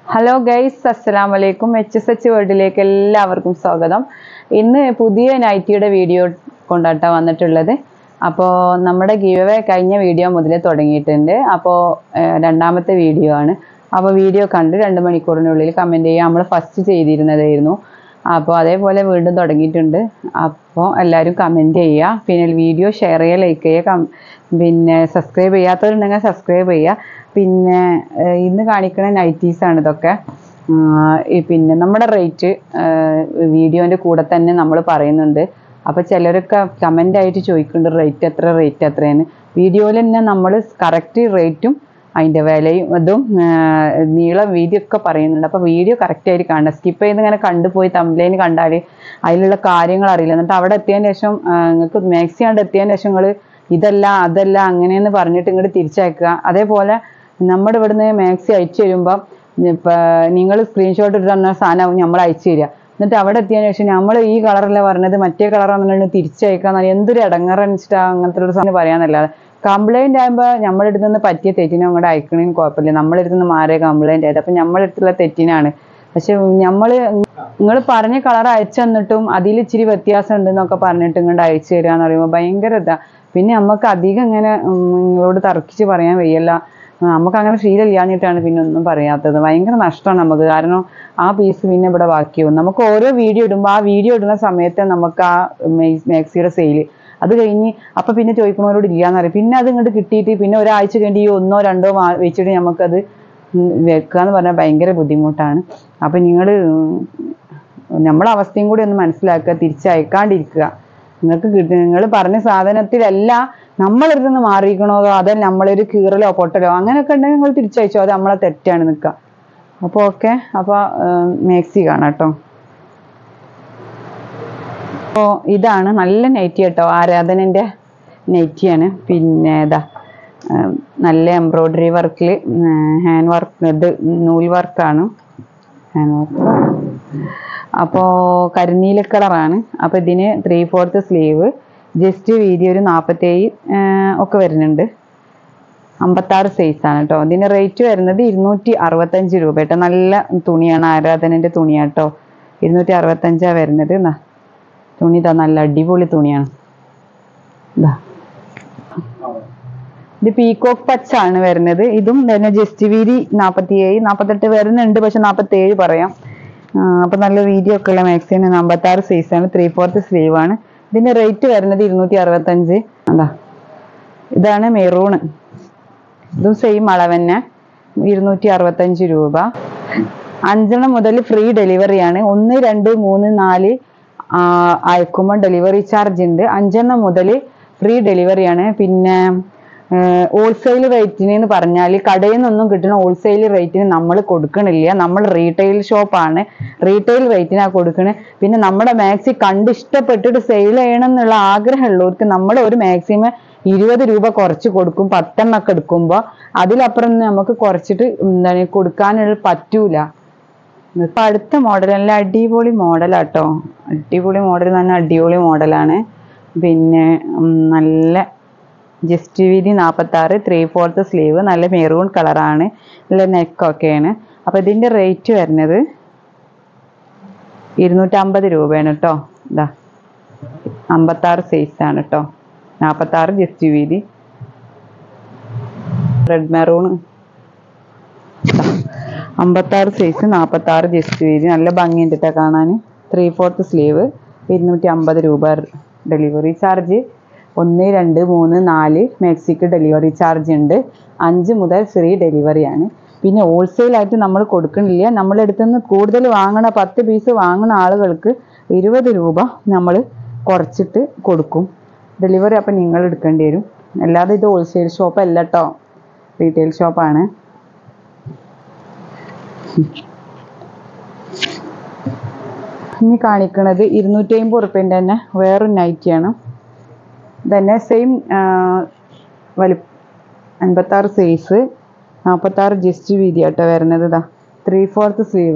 Hello guys അസ്സലാം വലൈക്കും H S H വേൾഡിലേക്ക് എല്ലാവർക്കും സ്വാഗതം ഇന്ന് പുതിയ നൈറ്റിയുടെ വീഡിയോ കൊണ്ടാട്ടാ വന്നിട്ടുള്ളത് അപ്പോൾ നമ്മുടെ ഗീവ് കഴിഞ്ഞ വീഡിയോ മുതലേ തുടങ്ങിയിട്ടുണ്ട് അപ്പോൾ രണ്ടാമത്തെ വീഡിയോ ആണ് അപ്പോൾ വീഡിയോ കണ്ട് രണ്ട് മണിക്കൂറിനുള്ളിൽ കമൻറ്റ് ചെയ്യുക നമ്മൾ ഫസ്റ്റ് ചെയ്തിരുന്നതായിരുന്നു അപ്പോൾ അതേപോലെ വീണ്ടും തുടങ്ങിയിട്ടുണ്ട് അപ്പോൾ എല്ലാവരും കമൻറ്റ് ചെയ്യുക പിന്നെ വീഡിയോ ഷെയർ ചെയ്യുക ലൈക്ക് ചെയ്യുക കം പിന്നെ സബ്സ്ക്രൈബ് ചെയ്യാത്തവരുണ്ടെങ്കിൽ സബ്സ്ക്രൈബ് ചെയ്യുക പിന്നെ ഏഹ് ഇന്ന് കാണിക്കുന്ന നൈറ്റീസാണ് ഇതൊക്കെ ആഹ് ഈ പിന്നെ നമ്മുടെ റേറ്റ് വീഡിയോൻ്റെ കൂടെ തന്നെ നമ്മൾ പറയുന്നുണ്ട് അപ്പോൾ ചിലരൊക്കെ കമൻ്റ് ആയിട്ട് ചോദിക്കുന്നുണ്ട് റേറ്റ് എത്ര റേറ്റ് എത്രയെന്ന് വീഡിയോയിൽ തന്നെ നമ്മൾ കറക്റ്റ് റേറ്റും അതിൻ്റെ വിലയും ഇതും ആഹ് നീളം വീതിയൊക്കെ പറയുന്നുണ്ട് അപ്പോൾ വീഡിയോ കറക്റ്റായിട്ട് കാണണം സ്കിപ്പ് ചെയ്ത് ഇങ്ങനെ കണ്ടുപോയി തമ്മിലേന് കണ്ടാൽ അതിലുള്ള കാര്യങ്ങൾ അറിയില്ല എന്നിട്ട് അവിടെ എത്തിയതിന് ശേഷം നിങ്ങൾക്ക് മാക്സി കണ്ട് എത്തിയതിന് ശേഷം നിങ്ങൾ ഇതല്ല അതല്ല അങ്ങനെയെന്ന് പറഞ്ഞിട്ട് ഇങ്ങോട്ട് തിരിച്ചയക്കുക അതേപോലെ നമ്മുടെ ഇവിടുന്ന് മാക്സി അയച്ചു തരുമ്പം ഇപ്പം നിങ്ങൾ സ്ക്രീൻഷോട്ട് ഇട്ട് തന്ന സാധനം നമ്മൾ അയച്ചു തരിക എന്നിട്ട് അവിടെ എത്തിയതിന് ശേഷം നമ്മൾ ഈ കളറല്ല പറഞ്ഞത് മറ്റേ കളറാണെന്നുണ്ടെങ്കിൽ തിരിച്ചയക്കാൻ എന്തൊരു ഇടങ്ങറനിച്ചിട്ടാ അങ്ങനത്തെ ഒരു സാധനം പറയാന്നല്ലാതെ കംപ്ലൈന്റ് ആകുമ്പോൾ നമ്മുടെ അടുത്ത് നിന്ന് പറ്റിയ തെറ്റിനെ അങ്ങോട്ട് അയക്കണേന് കുഴപ്പമില്ല നമ്മുടെ അടുത്ത് നിന്ന് മാറിയ കംപ്ലൈന്റ് ആയത് അപ്പം നമ്മുടെ അടുത്തുള്ള തെറ്റിനാണ് പക്ഷെ നമ്മൾ നിങ്ങൾ പറഞ്ഞ കളർ അയച്ചു തന്നിട്ടും അതിൽ ഇച്ചിരി വ്യത്യാസം ഉണ്ടെന്നൊക്കെ പറഞ്ഞിട്ട് ഇങ്ങോട്ട് അയച്ചു തരിക എന്ന് പറയുമ്പോൾ ഭയങ്കര ഇതാ പിന്നെ നമുക്ക് അധികം ഇങ്ങനെ ഉം, നിങ്ങളോട് തർക്കിച്ച് പറയാൻ വയ്യല്ല ആ, നമുക്ക് അങ്ങനെ ശീലമില്ലാഞ്ഞിട്ടാണ് പിന്നെ ഒന്നും പറയാത്തത് ഭയങ്കര നഷ്ടമാണ് നമുക്ക് കാരണം ആ പീസ് പിന്നെ ഇവിടെ ബാക്കിയാവും നമുക്ക് ഓരോ വീഡിയോ ഇടുമ്പോൾ ആ വീഡിയോ ഇടുന്ന സമയത്ത് നമുക്ക് ആ മാക്സിയുടെ സെയില് അത് കഴിഞ്ഞ് അപ്പൊ പിന്നെ ചോദിക്കുന്നവരോട് ഇല്ലാന്ന് പറയും പിന്നെ അത് ഇങ്ങോട്ട് കിട്ടിയിട്ട് പിന്നെ ഒരാഴ്ച കഴിഞ്ഞ് ഈ ഒന്നോ രണ്ടോ മാ- വെച്ചിട്ട് നമുക്കത് ഉം വെക്കുക എന്ന് പറഞ്ഞാൽ ഭയങ്കര ബുദ്ധിമുട്ടാണ് അപ്പൊ നിങ്ങൾ നമ്മളെ അവസ്ഥയും കൂടി ഒന്ന് മനസ്സിലാക്കുക തിരിച്ചയക്കാണ്ടിരിക്കുക നിങ്ങൾക്ക് കിട്ടും നിങ്ങൾ പറഞ്ഞ സാധനത്തിലല്ല നമ്മളടുത്ത് നിന്ന് മാറിയിരിക്കണോ അതോ നമ്മളൊരു കീറലോ പൊട്ടലോ അങ്ങനെയൊക്കെ ഉണ്ടെങ്കിൽ നിങ്ങൾ തിരിച്ചയച്ചോ അത് നമ്മളെ തെറ്റാണ് നിൽക്കുക അപ്പോൾ ഓക്കെ അപ്പോൾ മേക്സി കാണാം കേട്ടോ അപ്പോൾ ഇതാണ് നല്ല നൈറ്റി കേട്ടോ ആരാധനൻ്റെ നൈറ്റിയാണ് പിന്നെ ഇതാ ഉം, നല്ല എംബ്രോയ്ഡറി വർക്കിൽ ഹാൻഡ് വർക്ക് ഇത് നൂൽ വർക്കാണ് ഹാൻഡ് വർക്ക് അപ്പോൾ കരിനീല കളറാണ് അപ്പോൾ ഇതിന് ത്രീ ഫോർത്ത് സ്ലീവ് ജസ്റ്റ് വീതി ഒരു നാൽപ്പത്തേഴ് ഒക്കെ വരുന്നുണ്ട് അമ്പത്താറ് സൈസാണ് കേട്ടോ ഇതിന് റേറ്റ് വരുന്നത് ഇരുന്നൂറ്റി അറുപത്തഞ്ച് രൂപ കേട്ടോ നല്ല തുണിയാണ് ആരാധനൻ്റെ തുണിയാണ് കേട്ടോ ഇരുന്നൂറ്റി അറുപത്തഞ്ചാണ് വരുന്നത് എന്നാ തുണി ഇതാ നല്ല അടിപൊളി തുണിയാണ് ഇതാ ഇത് പീകോക്ക് പച്ച ആണ് വരുന്നത് ഇതും തന്നെ ജസ്റ്റ് വീതി നാൽപ്പത്തി ഏഴ് നാൽപ്പത്തെട്ട് വരുന്നുണ്ട് പക്ഷെ നാൽപ്പത്തി ഏഴ് പറയാം ആ, അപ്പൊ നല്ല വീതി ഒക്കെ ഉള്ള മാക്സിന് അമ്പത്തി ആറ് സൈസാണ് ത്രീ ഫോർത്ത് സ്ലീവ് ആണ് ഇതിന്റെ റേറ്റ് വരുന്നത് ഇരുന്നൂറ്റി അറുപത്തഞ്ച് അതാ ഇതാണ് മെറൂണ് ഇതും സെയിം അളവ് തന്നെ ഇരുന്നൂറ്റി അറുപത്തഞ്ച് രൂപ അഞ്ചെണ്ണം മുതൽ ഫ്രീ ഡെലിവറിയാണ് ഒന്ന് രണ്ട് മൂന്ന് നാല് ആ, അയക്കുമ്പോൾ ഡെലിവറി ചാർജ് ഉണ്ട് അഞ്ചെണ്ണം മുതൽ ഫ്രീ ഡെലിവറിയാണ് പിന്നെ ഹോൾസെയിൽ റേറ്റിന് എന്ന് പറഞ്ഞാൽ കടയിൽ നിന്നൊന്നും കിട്ടുന്ന ഹോൾസെയിൽ റേറ്റിന് നമ്മൾ കൊടുക്കണില്ല നമ്മൾ റീറ്റെയിൽ ഷോപ്പാണ് റീറ്റെയിൽ റേറ്റിനാണ് കൊടുക്കണത് പിന്നെ നമ്മുടെ മാക്സി കണ്ട് ഇഷ്ടപ്പെട്ടിട്ട് സെയിൽ ചെയ്യണം എന്നുള്ള ആഗ്രഹമുള്ളവർക്ക് നമ്മൾ ഒരു മാക്സിമം ഇരുപത് രൂപ കുറച്ച് കൊടുക്കും പത്തെണ്ണൊക്കെ എടുക്കുമ്പോൾ അതിലപ്പുറം ഒന്നും നമുക്ക് കുറച്ചിട്ട് എന്താണ് കൊടുക്കാനുള്ള പറ്റൂല ഇപ്പൊ അടുത്ത മോഡൽ നല്ല അടിപൊളി മോഡലാട്ടോ അടിപൊളി മോഡൽ എന്ന് പറഞ്ഞാൽ അടിപൊളി മോഡലാണ് പിന്നെ ഉം, നല്ല ജസ്റ്റ് വീതി നാൽപ്പത്തി ആറ് ത്രീ ഫോർത്ത് സ്ലീവ് നല്ല മെറൂൺ കളറാണ് നല്ല നെക്കൊക്കെയാണ് അപ്പൊ ഇതിന്റെ റേറ്റ് വരുന്നത് ഇരുന്നൂറ്റമ്പത് രൂപയാണ് കേട്ടോ ഇതാ അമ്പത്താറ് സൈസാണ് കേട്ടോ നാൽപ്പത്താറ് ജസ്റ്റ് വീതി റെഡ് മെറൂൺ അമ്പത്താറ് സൈസ് നാൽപ്പത്താറ് ജസ്റ്റ് വീതി നല്ല ഭംഗിയുണ്ട് കേട്ടോ കാണാൻ ത്രീ ഫോർത്ത് സ്ലീവ് ഇരുന്നൂറ്റി അമ്പത് രൂപ ഡെലിവറി ചാർജ് ഒന്ന് രണ്ട് മൂന്ന് നാല് മാക്സിക്ക് ഡെലിവറി ചാർജ് ഉണ്ട് അഞ്ച് മുതൽ ഫ്രീ ഡെലിവറിയാണ് പിന്നെ ഹോൾസെയിൽ ആയിട്ട് നമ്മൾ കൊടുക്കണില്ല നമ്മളെ അടുത്ത് നിന്ന് കൂടുതൽ വാങ്ങണ പത്ത് പീസ് വാങ്ങുന്ന ആളുകൾക്ക് ഇരുപത് രൂപ നമ്മൾ കുറച്ചിട്ട് കൊടുക്കും ഡെലിവറി അപ്പം നിങ്ങൾ എടുക്കേണ്ടി വരും അല്ലാതെ ഇത് ഹോൾസെയിൽ ഷോപ്പ് അല്ല കേട്ടോ റീറ്റെയിൽ ഷോപ്പാണ് ഇനി കാണിക്കുന്നത് ഇരുന്നൂറ്റി അമ്പത് ഉറുപ്പ്യൻ്റെ തന്നെ വേറൊരു നൈറ്റിയാണ് തന്നെ സെയിം വലി അൻപത്താറ് സൈസ് നാൽപ്പത്താറ് ജസ്റ്റ് വീതി ആട്ടോ വരുന്നത് ഇതാ ത്രീ ഫോർത്ത് സ്ലീവ്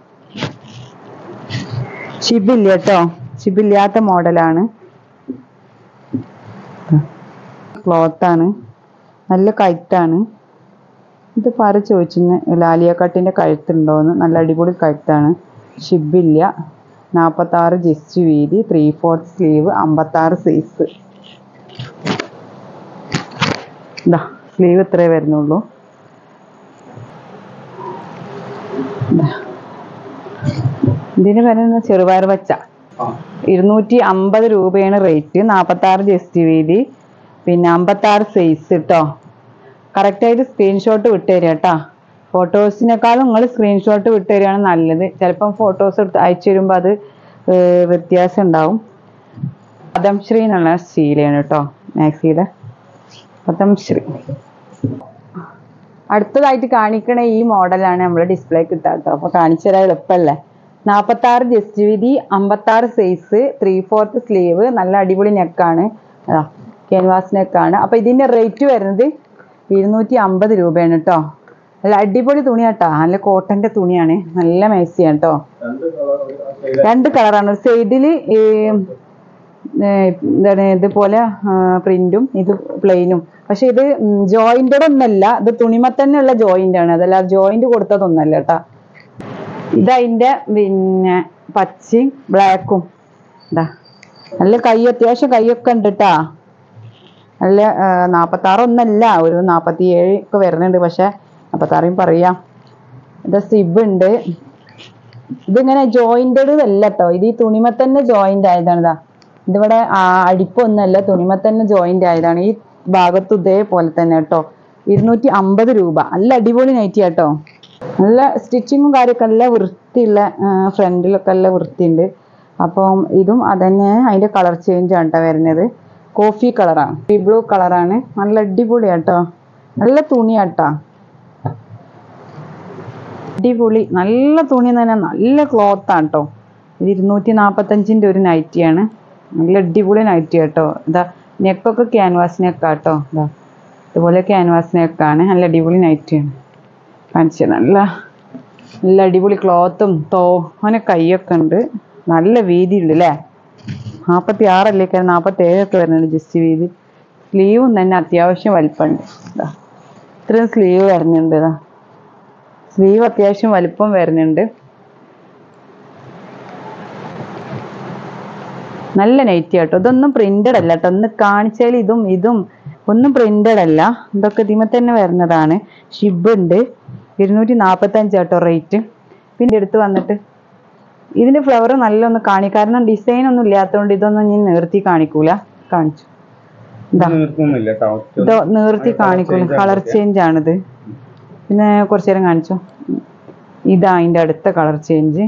ഷിബില്ല കേട്ടോ ഷിബില്ലാത്ത മോഡലാണ് ക്ലോത്താണ് നല്ല കൈറ്റാണ് ഇത് പറ ചോദിച്ചിന് ലാലിയ കട്ടിൻ്റെ കഴുത്തുണ്ടോയെന്ന് നല്ല അടിപൊളി കഴുത്താണ് ഷിബില്ല നാൽപ്പത്താറ് ജസ്റ്റ് വീതി ത്രീ ഫോർത്ത് സ്ലീവ് അമ്പത്താറ് സൈസ് ഇതാ സ്ലീവ് ഇത്രേ വരുന്നുള്ളൂ ഇതാ. ഇതിന് പറയുന്നത് ചെറുപയർ പച്ച ഇരുന്നൂറ്റി അമ്പത് രൂപയാണ് റേറ്റ് നാൽപ്പത്താറ് ജസ്റ്റ് വീതി പിന്നെ അമ്പത്താറ് സൈസ് കേട്ടോ കറക്റ്റായിട്ട് സ്ക്രീൻഷോട്ട് വിട്ടുതരിക കേട്ടോ ഫോട്ടോസിനേക്കാളും നിങ്ങൾ സ്ക്രീൻഷോട്ട് വിട്ടുതരികയാണ് നല്ലത് ചിലപ്പം ഫോട്ടോസ് എടുത്ത് അയച്ചു തരുമ്പോൾ അത് ഏർ വ്യത്യാസം ഉണ്ടാവും പദംശ്രീ എന്നുള്ള ശീലയാണ് കേട്ടോ മാക്സിയുടെ പദംശ്രീ അടുത്തതായിട്ട് കാണിക്കണ ഈ മോഡലാണ് നമ്മൾ ഡിസ്പ്ലേ കിട്ടുക കേട്ടോ അപ്പോൾ കാണിച്ചു തരാൻ എളുപ്പമല്ലേ നാൽപ്പത്താറ് ജസ്റ്റ് വീതി അമ്പത്താറ് സൈസ് ത്രീ ഫോർത്ത് സ്ലീവ് നല്ല അടിപൊളി നെക്കാണ് ക്യാൻവാസ് നെക്കാണ് അപ്പോൾ ഇതിൻ്റെ റേറ്റ് വരുന്നത് ഇരുന്നൂറ്റി അമ്പത് രൂപയാണ് കേട്ടോ നല്ല അടിപൊളി തുണിയാട്ടോ നല്ല കോട്ടൻ്റെ തുണിയാണ് നല്ല മേസിയാണ് കേട്ടോ രണ്ട് കളറാണ് ഒരു സൈഡിൽ എന്താണ് ഇതുപോലെ പ്രിന്റും ഇത് പ്ലെയിനും പക്ഷെ ഇത് ജോയിന്റഡ് ഒന്നല്ല ഇത് തുണിമ തന്നെയുള്ള ജോയിന്റ് ആണ് അതല്ല ജോയിന്റ് കൊടുത്തതൊന്നല്ല കേട്ടാ ഇത് അതിന്റെ പിന്നെ പച്ചയും ബ്ലാക്കും ഇതാ നല്ല കൈ അത്യാവശ്യം കൈയൊക്കെ ഉണ്ട് കേട്ടാ നല്ല നാൽപ്പത്താറ് ഒന്നല്ല ഒരു നാൽപ്പത്തി ഏഴ് ഒക്കെ വരുന്നുണ്ട് പക്ഷെ നാൽപ്പത്താറേയും പറയാം ഇത് സിബ് ഉണ്ട് ഇതിങ്ങനെ ജോയിന്റഡ് അല്ല കേട്ടോ ഇത് ഈ തുണിമ തന്നെ ജോയിന്റ് ആയതാണ് ഇതാ ഇതിവിടെ ആ അടിപ്പൊന്നല്ല തുണിമ തന്നെ ജോയിന്റ് ആയതാണ് ഈ ഭാഗത്ത് ഇതേപോലെ തന്നെ കേട്ടോ ഇരുന്നൂറ്റി അമ്പത് രൂപ നല്ല അടിപൊളി നൈറ്റി കേട്ടോ നല്ല സ്റ്റിച്ചിങ്ങും കാര്യമൊക്കെ നല്ല വൃത്തിയുള്ള ഫ്രണ്ടിലൊക്കെ നല്ല വൃത്തിയുണ്ട് അപ്പം ഇതും അതന്നെ അതിന്റെ കളർ ചേഞ്ച് ആണ് കേട്ടോ വരുന്നത് കോഫി കളറാണ് ബ്ലൂ കളറാണ് നല്ല അടിപൊളിയാട്ടോ നല്ല തുണിയാട്ടോ അടിപൊളി നല്ല തുണി തന്നെ നല്ല ക്ലോത്ത് ആണ് കേട്ടോ ഇത് ഇരുന്നൂറ്റി നാൽപ്പത്തഞ്ചിൻ്റെ ഒരു നൈറ്റിയാണ് നല്ല അടിപൊളി നൈറ്റി കേട്ടോ ഇതാ നെക്കൊക്കെ ക്യാൻവാസ് നെക്കാട്ടോ ഇതാ ഇതുപോലെ ക്യാൻവാസ് നെക്കാണ് നല്ല അടിപൊളി നൈറ്റിയാണ് കാണിച്ചത് നല്ല നല്ല അടിപൊളി ക്ലോത്തും തോനെ കൈയൊക്കെ ഉണ്ട് നല്ല വീതിയുണ്ട് അല്ലേ നാൽപ്പത്തി ആറല്ലേ കാരണം നാൽപ്പത്തി ഏഴൊക്കെ വരുന്നുണ്ട് ജസ്റ്റ് വീതി സ്ലീവും തന്നെ അത്യാവശ്യം വലിപ്പമുണ്ട് ഇതാ ഇത്രയും സ്ലീവ് വരുന്നുണ്ട് ഇതാ സ്ലീവ് അത്യാവശ്യം വലിപ്പം വരുന്നുണ്ട് നല്ല നൈറ്റി കേട്ടോ ഇതൊന്നും പ്രിന്റഡ് അല്ല കേട്ടോ ഒന്ന് കാണിച്ചാൽ ഇതും ഇതും ഒന്നും പ്രിന്റഡ് അല്ല ഇതൊക്കെ ഇതിമ തന്നെ വരുന്നതാണ് ഷിബ് ഉണ്ട് ഇരുന്നൂറ്റി നാൽപ്പത്തഞ്ച് കേട്ടോ റേറ്റ് പിന്നെ എടുത്ത് വന്നിട്ട് ഇതിന്റെ ഫ്ലവർ നല്ല ഒന്ന് കാണി കാരണം ഡിസൈൻ ഒന്നും ഇല്ലാത്തതുകൊണ്ട് ഇതൊന്നും ഞാൻ നിർത്തി കാണിക്കൂല കാണിച്ചു ഇതാ നിർത്തുന്നില്ല ട്ടോ. ഇത് നിർത്തി കാണിക്കൂല കളർ ചേഞ്ച് ആണിത് പിന്നെ കുറച്ചു നേരം കാണിച്ചോ ഇതാ അതിന്റെ അടുത്ത കളർ ചേഞ്ച്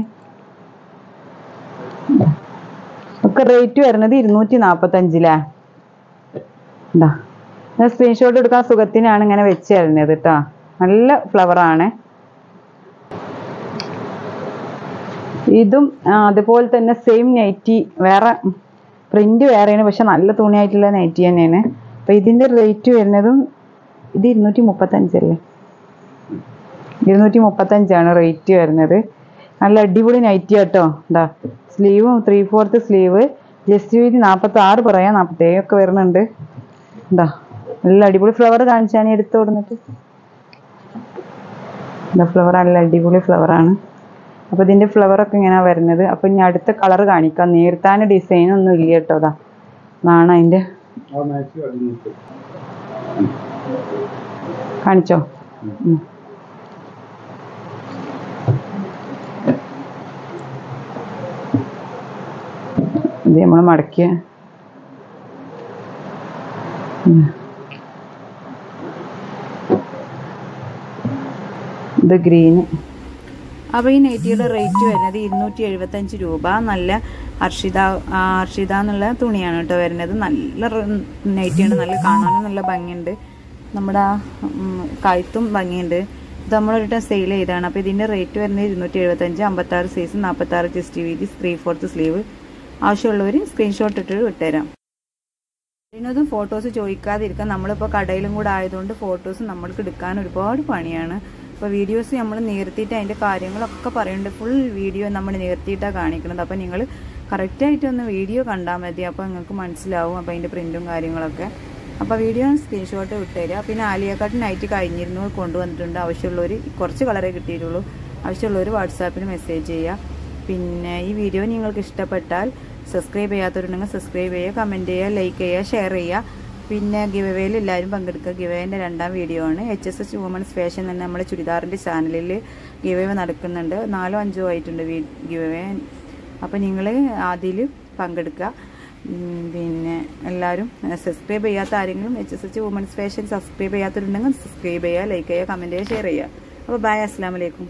ഒക്കെ റേറ്റ് വരുന്നത് ഇരുന്നൂറ്റി നാപ്പത്തഞ്ചിലേ എന്താ സ്ക്രീൻഷോട്ട് എടുക്കാൻ സുഖത്തിനാണ് ഇങ്ങനെ വെച്ച് തരുന്നത് കേട്ടോ നല്ല ഫ്ലവർ ആണ് ഇതും ആ, അതുപോലെ തന്നെ സെയിം നൈറ്റി വേറെ പ്രിന്റ് വേറെയാണ് പക്ഷെ നല്ല തുണിയായിട്ടുള്ള നൈറ്റി തന്നെയാണ് അപ്പൊ ഇതിന്റെ റേറ്റ് വരുന്നതും ഇത് ഇരുന്നൂറ്റി മുപ്പത്തഞ്ചല്ലേ ഇരുന്നൂറ്റി മുപ്പത്തഞ്ചാണ് റേറ്റ് വരുന്നത് നല്ല അടിപൊളി നൈറ്റി കേട്ടോ എന്താ സ്ലീവും ത്രീ ഫോർത്ത് സ്ലീവ് ജസ്റ്റ് വീതി നാൽപ്പത്തി ആറ് പറയാം നാൽപ്പത്തി ഏഴൊക്കെ വരുന്നുണ്ട് എന്താ നല്ല അടിപൊളി ഫ്ലവർ കാണിച്ചാണ് എടുത്തു കൊടുത്തിട്ട് എന്താ ഫ്ലവർ നല്ല അടിപൊളി flower ആണ് അപ്പൊ ഇതിന്റെ ഫ്ലവർ ഒക്കെ ഇങ്ങനെ വരുന്നത് അപ്പൊ ഇനി അടുത്ത കളർ കാണിക്കാം നേരത്താൻ ഡിസൈൻ ഒന്നും ഇല്ല കേട്ടോ അതാ ഇതാണ് അതിന്റെ ആ മാച്ച് അടിഞ്ഞിട്ട്. കാണിച്ചോ ഉം. ഇത് നമ്മൾ മടക്കിയ ഉം. ഇത് ഗ്രീന് അപ്പോൾ ഈ നൈറ്റിയുടെ റേറ്റ് വരുന്നത് ഇരുന്നൂറ്റി എഴുപത്തഞ്ച് രൂപ നല്ല അർഷിത ആ, അർഷിത എന്നുള്ള തുണിയാണ് കേട്ടോ വരുന്നത് നല്ല റ് നൈറ്റിയാണ് നല്ല കാണാനും നല്ല ഭംഗിയുണ്ട് നമ്മുടെ ആ ഉം, കഴുത്തും ഭംഗിയുണ്ട് ഇത് നമ്മളൊരു സെയിൽ ചെയ്താണ് അപ്പോൾ ഇതിൻ്റെ റേറ്റ് വരുന്നത് ഇരുന്നൂറ്റി എഴുപത്തഞ്ച് അമ്പത്താറ് സൈസ് നാൽപ്പത്താറ് ചെസ്റ്റ് വീതി ത്രീ ഫോർത്ത് സ്ലീവ് ആവശ്യമുള്ളവർ സ്ക്രീൻഷോട്ട് ഇട്ട് വിട്ടുതരാം ഇതിനൊന്നും ഫോട്ടോസ് ചോദിക്കാതിരിക്കാൻ നമ്മളിപ്പോൾ കടയിലും കൂടെ ആയതുകൊണ്ട് ഫോട്ടോസ് നമ്മൾക്ക് എടുക്കാൻ ഒരുപാട് പണിയാണ് അപ്പോൾ വീഡിയോസ് നമ്മൾ നേർത്തിയിട്ട് അതിൻ്റെ കാര്യങ്ങളൊക്കെ പറയുന്നുണ്ട് ഫുൾ വീഡിയോ നമ്മൾ നേർത്തിയിട്ടാണ് കാണിക്കുന്നത് അപ്പോൾ നിങ്ങൾ കറക്റ്റായിട്ടൊന്ന് വീഡിയോ കണ്ടാൽ മതി അപ്പോൾ നിങ്ങൾക്ക് മനസ്സിലാവും അപ്പോൾ അതിൻ്റെ പ്രിൻറ്റും കാര്യങ്ങളൊക്കെ അപ്പോൾ വീഡിയോ സ്ക്രീൻഷോട്ട് വിട്ടുതരിക പിന്നെ ആലിയക്കാട്ട് നൈറ്റ് കഴിഞ്ഞിരുന്നു കൊണ്ടുവന്നിട്ടുണ്ട് ആവശ്യമുള്ളവർ കുറച്ച് കളറേ കിട്ടിയിട്ടുള്ളൂ ആവശ്യമുള്ളവർ വാട്സാപ്പിൽ മെസ്സേജ് ചെയ്യുക പിന്നെ ഈ വീഡിയോ നിങ്ങൾക്ക് ഇഷ്ടപ്പെട്ടാൽ സബ്സ്ക്രൈബ് ചെയ്യാത്തവരുണ്ടെങ്കിൽ സബ്സ്ക്രൈബ് ചെയ്യുക കമൻറ്റ് ചെയ്യുക ലൈക്ക് ചെയ്യുക ഷെയർ ചെയ്യുക പിന്നെ ഗിവവേയിൽ എല്ലാവരും പങ്കെടുക്കുക ഗിവേൻ്റെ രണ്ടാം വീഡിയോ ആണ് H S S women's fashion എന്ന നമ്മുടെ ചുരിദാറിൻ്റെ ചാനലിൽ ഗിവേ നടക്കുന്നുണ്ട് നാലോ അഞ്ചോ ആയിട്ടുണ്ട് ഗിവേ അപ്പോൾ നിങ്ങൾ അതിൽ പങ്കെടുക്കുക ഉം, പിന്നെ എല്ലാവരും സബ്സ്ക്രൈബ് ചെയ്യാത്ത ആരെങ്കിലും H S H women's fashion subscribe ചെയ്യാത്തവരുണ്ടെങ്കിൽ സബ്സ്ക്രൈബ് ചെയ്യുക ലൈക്ക് ചെയ്യുക കമൻറ്റ് ചെയ്യുക ഷെയർ ചെയ്യുക അപ്പോൾ ബൈ അസ്സാം വലൈക്കും